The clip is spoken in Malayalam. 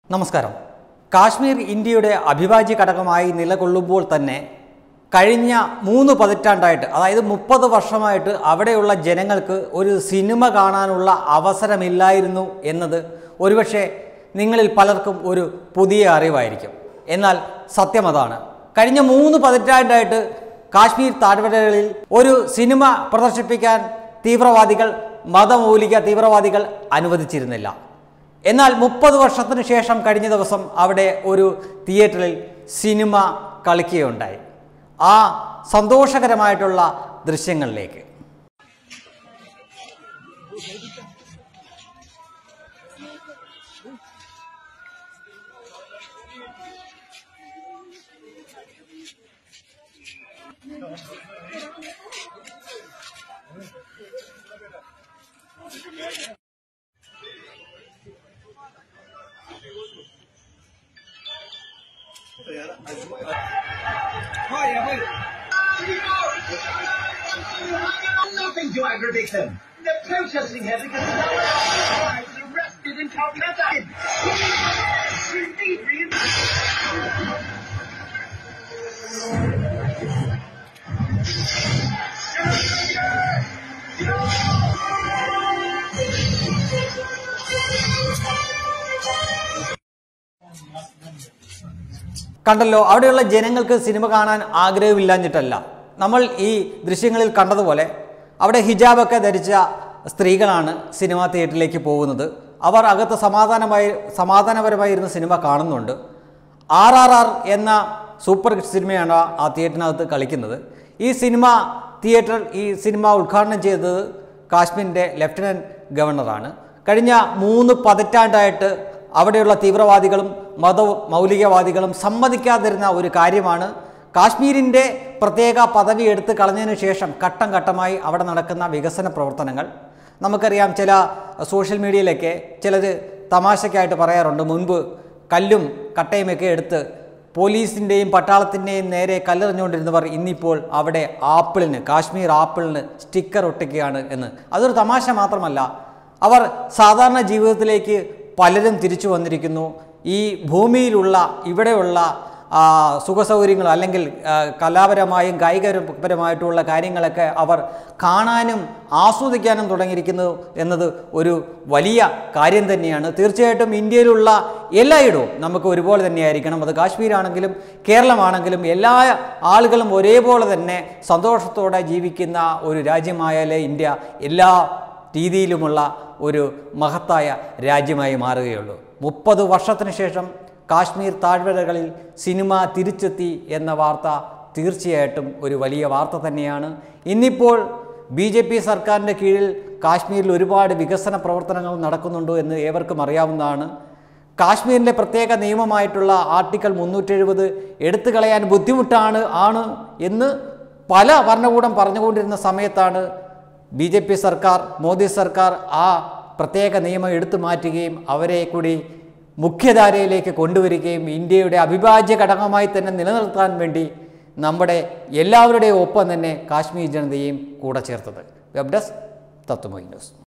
നമസ്കാരം കാശ്മീർ ഇന്ത്യയുടെ അവിഭാജ്യ ഘടകമായി നിലകൊള്ളുമ്പോൾ തന്നെ കഴിഞ്ഞ മൂന്ന് പതിറ്റാണ്ടായിട്ട് അതായത് മുപ്പത് വർഷമായിട്ട് അവിടെയുള്ള ജനങ്ങൾക്ക് ഒരു സിനിമ കാണാനുള്ള അവസരമില്ലായിരുന്നു എന്നത് ഒരുപക്ഷെ നിങ്ങളിൽ പലർക്കും ഒരു പുതിയ അറിവായിരിക്കും എന്നാൽ സത്യം അതാണ് കഴിഞ്ഞ മൂന്ന് പതിറ്റാണ്ടായിട്ട് കാശ്മീർ താഴ്വരകളിൽ ഒരു സിനിമ പ്രദർശിപ്പിക്കാൻ തീവ്രവാദികൾ മതമൗലിക തീവ്രവാദികൾ അനുവദിച്ചിരുന്നില്ല എന്നാൽ മുപ്പത് വർഷത്തിന് ശേഷം കഴിഞ്ഞ ദിവസം അവിടെ ഒരു തിയേറ്ററിൽ സിനിമ കളിക്കുകയുണ്ടായി ആ സന്തോഷകരമായിട്ടുള്ള ദൃശ്യങ്ങളിലേക്ക് Nothing to aggravate them. They're protesting here because I was arrested in Calcutta. You need re- കണ്ടല്ലോ അവിടെയുള്ള ജനങ്ങൾക്ക് സിനിമ കാണാൻ ആഗ്രഹമില്ലാഞ്ഞിട്ടല്ല നമ്മൾ ഈ ദൃശ്യങ്ങളിൽ കണ്ടതുപോലെ അവിടെ ഹിജാബൊക്കെ ധരിച്ച സ്ത്രീകളാണ് സിനിമാ തിയേറ്ററിലേക്ക് പോകുന്നത് അവർ അകത്ത് സമാധാനമായി സമാധാനപരമായിരുന്ന സിനിമ കാണുന്നുണ്ട് ആർ ആർ ആർ എന്ന സൂപ്പർ ഹിറ്റ് സിനിമയാണ് ആ തിയേറ്ററിനകത്ത് കളിക്കുന്നത് ഈ സിനിമ തിയേറ്റർ ഈ സിനിമ ഉദ്ഘാടനം ചെയ്തത് കാശ്മീരിൻ്റെ ലഫ്റ്റനൻറ്റ് ഗവർണറാണ് കഴിഞ്ഞ മൂന്ന് പതിറ്റാണ്ടായിട്ട് അവിടെയുള്ള തീവ്രവാദികളും മത മൗലികവാദികളും സമ്മതിക്കാതിരുന്ന ഒരു കാര്യമാണ് കാശ്മീരിൻ്റെ പ്രത്യേക പദവി എടുത്ത് കളഞ്ഞതിന് ശേഷം ഘട്ടം ഘട്ടമായി അവിടെ നടക്കുന്ന വികസന പ്രവർത്തനങ്ങൾ നമുക്കറിയാം ചില സോഷ്യൽ മീഡിയയിലൊക്കെ ചിലർ തമാശയ്ക്കായിട്ട് പറയാറുണ്ട് മുൻപ് കല്ലും കട്ടയുമൊക്കെ എടുത്ത് പോലീസിൻ്റെയും പട്ടാളത്തിൻ്റെയും നേരെ കല്ലെറിഞ്ഞുകൊണ്ടിരുന്നവർ ഇന്നിപ്പോൾ അവിടെ ആപ്പിളിന് കാശ്മീർ ആപ്പിളിന് സ്റ്റിക്കർ ഒട്ടിക്കുകയാണ് എന്ന് അതൊരു തമാശ മാത്രമല്ല അവർ സാധാരണ ജീവിതത്തിലേക്ക് പലരും തിരിച്ചു വന്നിരിക്കുന്നു ഈ ഭൂമിയിലുള്ള ഇവിടെയുള്ള ആ, സുഖസൗകര്യങ്ങൾ അല്ലെങ്കിൽ ആ, കലാപരമായും കായികപരമായിട്ടുള്ള കാര്യങ്ങളൊക്കെ അവർ കാണാനും ആസ്വദിക്കാനും തുടങ്ങിയിരിക്കുന്നു എന്നത് ഒരു വലിയ കാര്യം തന്നെയാണ് തീർച്ചയായിട്ടും ഇന്ത്യയിലുള്ള എല്ലായിടവും നമുക്ക് ഒരുപോലെ തന്നെയായിരിക്കണം അത് കാശ്മീരാണെങ്കിലും കേരളമാണെങ്കിലും എല്ലാ ആളുകളും ഒരേപോലെ തന്നെ സന്തോഷത്തോടെ ജീവിക്കുന്ന ഒരു രാജ്യമായാലേ ഇന്ത്യ എല്ലാ രീതിയിലുമുള്ള ഒരു മഹത്തായ രാജ്യമായി മാറുകയുള്ളൂ മുപ്പത് വർഷത്തിന് ശേഷം കാശ്മീർ താഴ്വരകളിൽ സിനിമ തിരിച്ചെത്തി എന്ന വാർത്ത തീർച്ചയായിട്ടും ഒരു വലിയ വാർത്ത തന്നെയാണ് ഇന്നിപ്പോൾ ബി ജെ പി സർക്കാരിൻ്റെ കീഴിൽ കാശ്മീരിൽ ഒരുപാട് വികസന പ്രവർത്തനങ്ങൾ നടക്കുന്നുണ്ട് എന്ന് ഏവർക്കും അറിയാവുന്നതാണ് കാശ്മീരിൻ്റെ പ്രത്യേക നിയമമായിട്ടുള്ള ആർട്ടിക്കിൾ മുന്നൂറ്റെഴുപത് എടുത്തു കളയാൻ ബുദ്ധിമുട്ടാണ് ആണ് എന്ന് പല ഭരണകൂടം പറഞ്ഞുകൊണ്ടിരുന്ന സമയത്താണ് ബി ജെ പി സർക്കാർ മോദി സർക്കാർ ആ പ്രത്യേക നിയമം എടുത്തു മാറ്റുകയും അവരെ കൂടി മുഖ്യധാരയിലേക്ക് കൊണ്ടുവരികയും ഇന്ത്യയുടെ അവിഭാജ്യ ഘടകമായി തന്നെ നിലനിർത്താൻ വേണ്ടി നമ്മുടെ എല്ലാവരുടെയും ഒപ്പം തന്നെ കാശ്മീർ ജനതയെയും കൂടെ ചേർത്തത് വെബ് ഡെസ്ക് തത്വമൈ ന്യൂസ്